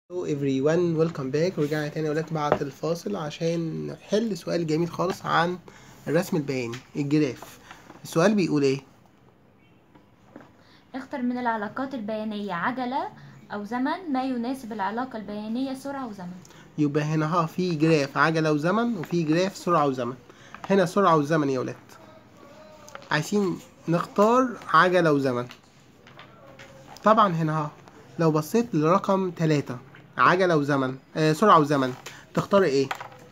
Hello everyone welcome back ورجعنا تاني يا ولاد بعد الفاصل عشان نحل سؤال جميل خالص عن الرسم البياني الجراف السؤال بيقول ايه اختر من العلاقات البيانية عجلة أو زمن ما يناسب العلاقة البيانية سرعة وزمن يبقى هنا ها في جراف عجلة وزمن وفي جراف سرعة وزمن هنا سرعة وزمن يا ولاد عايزين نختار عجلة وزمن طبعا هنا ها لو بصيت لرقم تلاتة عجلة وزمن آه سرعة وزمن تختار ايه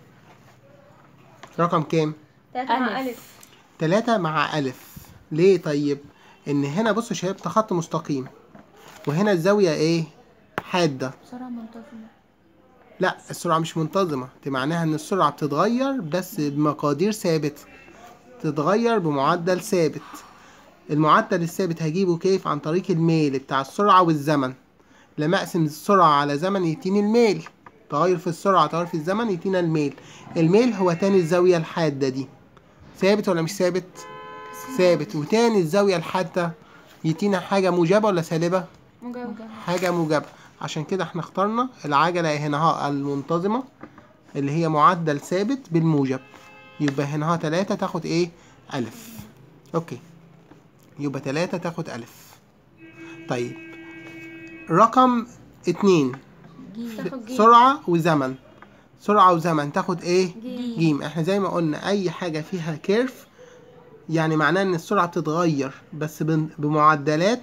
رقم كام تلاتة مع ألف. ألف تلاتة مع ألف ليه طيب إن هنا بصوا يا شباب ده خط مستقيم وهنا الزاوية إيه حادة سرعة منتظمة لا السرعة مش منتظمة دي معناها إن السرعة بتتغير بس بمقادير ثابتة تتغير بمعدل ثابت المعدل الثابت هجيبه كيف عن طريق الميل بتاع السرعة والزمن لما أقسم السرعة على زمن يديني الميل تغير في السرعة تغير في الزمن يدينا الميل الميل هو تاني الزاوية الحادة دي ثابت ولا مش ثابت؟ ثابت وتاني الزاوية الحادة يدينا حاجة موجبة ولا سالبة؟ مجاوب حاجة موجبة عشان كده احنا اخترنا العجلة هنا ها المنتظمة اللي هي معدل ثابت بالموجب يبقى هنا ها تلاتة تاخد ايه؟ ألف اوكي يبقى تلاتة تاخد ألف طيب رقم اتنين جيم تاخد جيم. سرعة وزمن سرعة وزمن تاخد ايه؟ جيم. جيم احنا زي ما قلنا اي حاجة فيها كيرف يعني معناه ان السرعة بتتغير بس بن- بمعدلات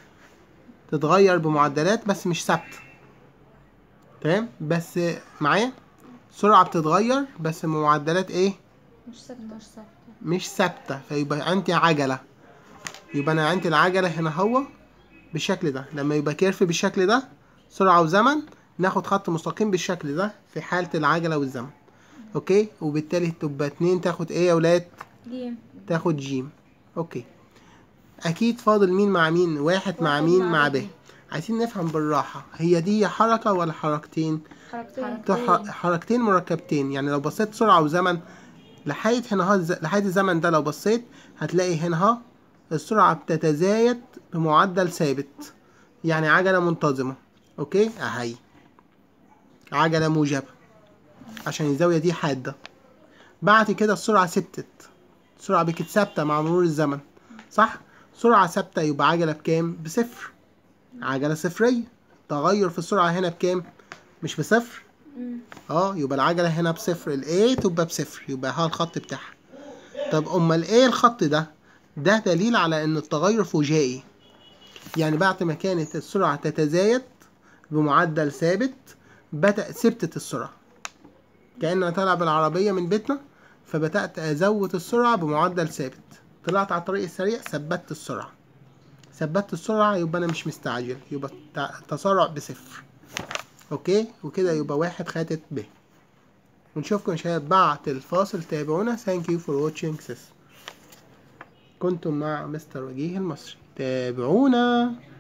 تتغير بمعدلات بس مش ثابتة تمام بس معايا السرعة بتتغير بس بمعدلات ايه مش ثابتة مش ثابتة مش ثابتة فيبقى عندي عجلة يبقى انا عندي العجلة هنا هو بالشكل ده لما يبقى كيرف بالشكل ده سرعة وزمن ناخد خط مستقيم بالشكل ده في حالة العجلة والزمن اوكي وبالتالي تبقى اتنين تاخد ايه يا ولاد جيم تاخد جيم اوكي اكيد فاضل مين مع مين واحد مع واحد مين مع مع ب. ب عايزين نفهم بالراحة هي دي حركة ولا حركتين حركتين تح- حركتين مركبتين يعني لو بصيت سرعة وزمن لحد هنا ها الز- لحد الزمن ده لو بصيت هتلاقي هنا ها السرعة بتتزايد بمعدل ثابت يعني عجلة منتظمة اوكي اهي عجلة موجبة عشان الزاوية دي حادة بعد كده السرعة ثبتت السرعة بقت ثابتة مع مرور الزمن صح سرعة ثابتة يبقى عجلة بكام بصفر عجلة صفرية تغير في السرعة هنا بكام مش بصفر مم. اه يبقى العجلة هنا بصفر ال A تبقى بصفر يبقى ها الخط بتاعها طب امال ايه الخط ده ده دليل على ان التغير فجائي يعني بعد ما كانت السرعة تتزايد بمعدل ثابت بدأ ثبتت السرعة كأن أنا طالع بالعربية من بيتنا فبدأت أزود السرعة بمعدل ثابت طلعت على الطريق السريع ثبتت السرعة ثبتت السرعة يبقى أنا مش مستعجل يبقى الت- التسارع بصفر اوكي وكده يبقى واحد خاتت ب ونشوفكم يا شباب بعد الفاصل تابعونا thank you for watching this كنتم مع مستر وجيه المصري تابعونا